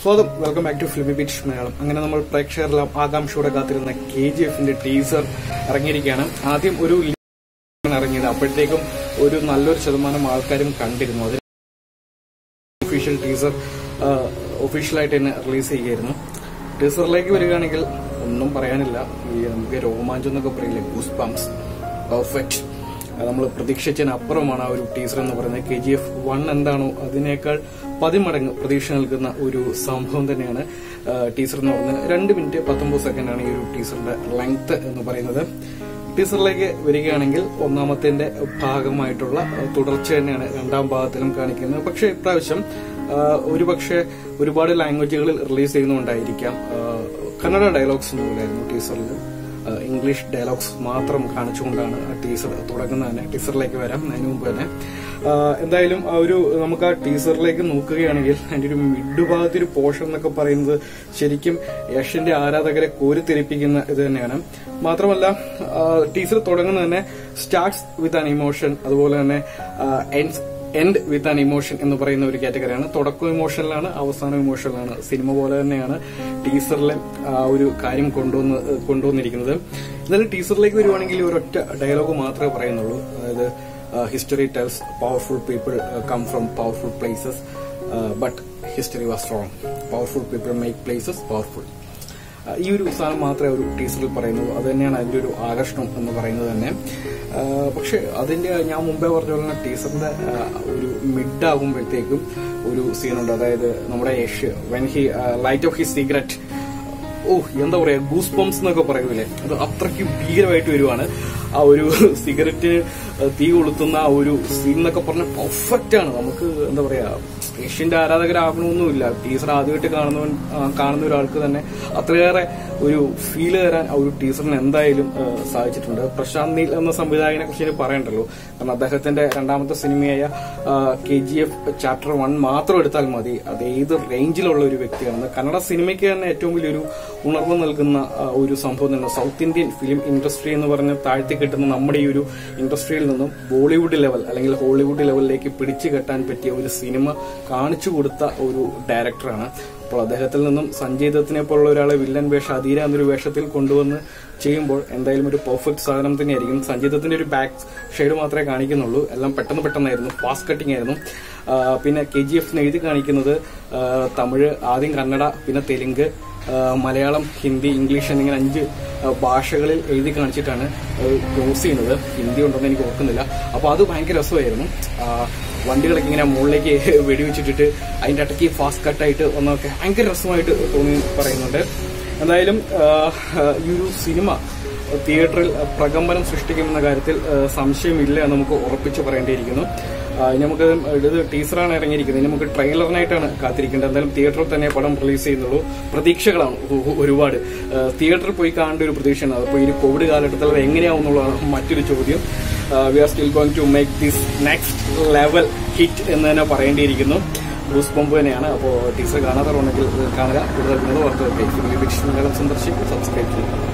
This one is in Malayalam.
സ്വാഗതം welcome back to filmy beach Malayalam അങ്ങനെ നമ്മൾ പ്രേക്ഷകരെല്ലാം ആകാംക്ഷയോടെ കാത്തിരുന്ന കെ ജി എഫിന്റെ ടീസർ ഇറങ്ങിയിരിക്കുകയാണ് ആദ്യം ഒരു ലിങ്ക് ഇറങ്ങിയത് അപ്പോഴത്തേക്കും ഒരു നല്ലൊരു ശതമാനം ആൾക്കാരും കണ്ടിരുന്നു അതിൽ ഒഫീഷ്യൽ ടീസർ ഒഫീഷ്യലായിട്ട് തന്നെ റിലീസ് ചെയ്യുകയായിരുന്നു ടീസറിലേക്ക് വരികയാണെങ്കിൽ ഒന്നും പറയാനില്ല ഈ നമുക്ക് രോമാഞ്ചം എന്നൊക്കെ പറയില്ലേ ഗൂസ് പംസ് പെർഫെക്റ്റ് നമ്മൾ പ്രതീക്ഷിച്ചതിന് അപ്പുറമാണ് ആ ഒരു ടീസർ എന്ന് പറയുന്നത് കെ ജി എഫ് വൺ എന്താണോ അതിനേക്കാൾ പതിമടങ്ങ് പ്രതീക്ഷ നൽകുന്ന ഒരു സംഭവം തന്നെയാണ് ടീസർ എന്ന് പറയുന്നത് രണ്ട് മിനിറ്റ് പത്തൊമ്പത് സെക്കൻഡാണ് ഈ ഒരു ടീസറിന്റെ ലെങ്ത് എന്ന് പറയുന്നത് ടീസറിലേക്ക് വരികയാണെങ്കിൽ ഒന്നാമത്തിന്റെ ഭാഗമായിട്ടുള്ള തുടർച്ച തന്നെയാണ് രണ്ടാം ഭാഗത്തിലും കാണിക്കുന്നത് പക്ഷേ ഇപ്രാവശ്യം ഒരുപക്ഷെ ഒരുപാട് ലാംഗ്വേജുകളിൽ റിലീസ് ചെയ്യുന്നുണ്ടായിരിക്കാം കന്നഡ ഡയലോഗ്സ് ഒന്നുമില്ലായിരുന്നു ടീസറിൽ ഇംഗ്ലീഷ് ഡയലോഗ്സ് മാത്രം കാണിച്ചുകൊണ്ടാണ് ടീസർ തുടങ്ങുന്നത് തന്നെ ടീസറിലേക്ക് വരാം അതിന് മുമ്പ് തന്നെ എന്തായാലും ആ ഒരു നമുക്ക് ആ ടീസറിലേക്ക് നോക്കുകയാണെങ്കിൽ അതിന്റെ ഒരു മിഡ് ഭാഗത്തെ ഒരു പോർഷൻ എന്നൊക്കെ പറയുന്നത് ശരിക്കും യഷിന്റെ ആരാധകരെ കോരിത്തെരിപ്പിക്കുന്ന ഇത് തന്നെയാണ് മാത്രമല്ല ടീസർ തുടങ്ങുന്നത് തന്നെ സ്റ്റാർട്ട്സ് വിത്ത് ആൻ ഇമോഷൻ അതുപോലെ തന്നെ ends end with an emotion എന്ന് പറയുന്ന ഒരു കാറ്റഗറിയാണ് തുടക്കം ഇമോഷനിലാണ് അവസാനം ഇമോഷനിലാണ് സിനിമ പോലെ തന്നെയാണ് ടീസറിലെ ആ ഒരു കാര്യം കൊണ്ടുവന്ന് കൊണ്ടുവന്നിരിക്കുന്നത് എന്നാലും ടീസറിലേക്ക് വരുവാണെങ്കിൽ ഒരൊറ്റ ഡയലോഗ് മാത്രമേ പറയുന്നുള്ളൂ അതായത് history tells powerful people come from powerful places but history was wrong powerful people make places powerful ഈ ഒരു സാധനം മാത്രമേ ഒരു ടീസറിൽ പറയുന്നുള്ളൂ അത് തന്നെയാണ് അതിന്റെ ഒരു ആകർഷണം എന്ന് പറയുന്നത് തന്നെ പക്ഷെ അതിന്റെ ഞാൻ മുമ്പേ പറഞ്ഞ പോലെ ടീസറിന്റെ ഒരു മിഡ് ആകുമ്പോഴത്തേക്കും ഒരു സീനുണ്ട് അതായത് നമ്മുടെ Yash when he light off he secret ഓ എന്താ പറയാ ഗൂസ് പംസ് എന്നൊക്കെ പറയൂലേ അത് അത്രയ്ക്ക് ഭീകരമായിട്ട് വരുവാണ് ആ ഒരു സിഗരറ്റ് തീ കൊളുത്തുന്ന ആ ഒരു സീൻ എന്നൊക്കെ പറഞ്ഞ പെർഫെക്റ്റ് ആണ് നമുക്ക് എന്താ പറയാ ഏഷ്യന്റെ ആരാധകരാകണമെന്നുമില്ല ടീസർ ആദ്യമായിട്ട് കാണുന്നവൻ കാണുന്ന ഒരാൾക്ക് തന്നെ അത്രയേറെ ഒരു ഫീല് തരാൻ ആ ഒരു ടീസറിന് എന്തായാലും സാധിച്ചിട്ടുണ്ട് പ്രശാന്ത് നീൽ എന്ന സംവിധായകനെ കുറിച്ച് ഇനി പറയണ്ടല്ലോ കാരണം അദ്ദേഹത്തിന്റെ രണ്ടാമത്തെ സിനിമയായ K G F chapter one മാത്രം എടുത്താൽ മതി അത് ഏത് റേഞ്ചിലുള്ള ഒരു വ്യക്തിയാണ് കന്നഡ സിനിമയ്ക്ക് തന്നെ ഏറ്റവും വലിയൊരു ഉണർവ് നൽകുന്ന ഒരു സംഭവം തന്നെ സൗത്ത് ഇന്ത്യൻ ഫിലിം ഇൻഡസ്ട്രി എന്ന് പറഞ്ഞ് താഴ്ത്തി കിട്ടുന്ന നമ്മുടെ ഈ ഒരു ഇൻഡസ്ട്രിയിൽ നിന്നും ബോളിവുഡ് ലെവൽ അല്ലെങ്കിൽ ഹോളിവുഡ് ലെവലിലേക്ക് പിടിച്ചു കെട്ടാൻ പറ്റിയ ഒരു സിനിമ കാണിച്ചു കൊടുത്ത ഒരു ഡയറക്ടറാണ് അപ്പോൾ അദ്ദേഹത്തിൽ നിന്നും സഞ്ജയ് ദത്തിനെ പോലുള്ള ഒരാളെ വില്ലൻ വേഷം അധീര എന്നൊരു വേഷത്തിൽ കൊണ്ടുവന്ന് ചെയ്യുമ്പോൾ എന്തായാലും ഒരു പെർഫെക്റ്റ് സാധനം തന്നെയായിരിക്കും സഞ്ജയ് ദത്തിന്റെ ഒരു ബാക്ക് ഷെയ്ഡ് മാത്രമേ കാണിക്കുന്നുള്ളൂ എല്ലാം പെട്ടെന്ന് പെട്ടെന്നായിരുന്നു ഫാസ്റ്റ് കട്ടിംഗ് ആയിരുന്നു പിന്നെ കെ ജി എഫ് എഴുതി കാണിക്കുന്നത് തമിഴ് ആദ്യം കന്നഡ പിന്നെ തെലുങ്ക് മലയാളം ഹിന്ദി ഇംഗ്ലീഷ് എന്നിങ്ങനെ അഞ്ച് ഭാഷകളിൽ എഴുതി കാണിച്ചിട്ടാണ് ക്ലോസ് ചെയ്യുന്നത് ഹിന്ദി ഉണ്ടെന്ന് എനിക്ക് ഓർക്കുന്നില്ല അപ്പോൾ അത് ഭയങ്കര രസമായിരുന്നു വണ്ടികളൊക്കെ ഇങ്ങനെ മുകളിലേക്ക് വെടിവെച്ചിട്ടിട്ട് അതിന്റെ ഇടയ്ക്ക് ഫാസ്റ്റ് കട്ടായിട്ട് ഒന്നൊക്കെ ഭയങ്കര രസമായിട്ട് തോന്നി പറയുന്നുണ്ട് എന്തായാലും ഈ ഒരു സിനിമ തിയേറ്ററിൽ പ്രകമ്പനം സൃഷ്ടിക്കുമെന്ന കാര്യത്തിൽ സംശയമില്ല എന്ന് നമുക്ക് ഉറപ്പിച്ചു പറയേണ്ടിയിരിക്കുന്നു ഇനി നമുക്ക് ഇത് ടീസറാണ് ഇറങ്ങിയിരിക്കുന്നത് ഇനി നമുക്ക് ട്രെയിലറിനായിട്ടാണ് കാത്തിരിക്കേണ്ടത് എന്തായാലും തിയേറ്ററിൽ തന്നെ പടം റിലീസ് ചെയ്യുന്നുള്ളൂ പ്രതീക്ഷകളാണ് ഒരുപാട് തിയേറ്ററിൽ പോയി കാണേണ്ട ഒരു പ്രതീക്ഷയാണ് അപ്പോൾ ഈ കോവിഡ് കാലഘട്ടത്തിൽ അത് എങ്ങനെയാവും എന്നുള്ളതാണ് മറ്റൊരു ചോദ്യം we are still going to make this next level hit എന്ന് തന്നെ പറയേണ്ടിയിരിക്കുന്നു ബ്രൂസ് പമ്പ് തന്നെയാണ് അപ്പോൾ ടീസർ കാണാത്തവരുണ്ടെങ്കിൽ കാണുക കൂടുതൽ വിനോദ വാർത്തകൾക്ക് സന്ദർശിക്കും സബ്സ്ക്രൈബ് ചെയ്യുക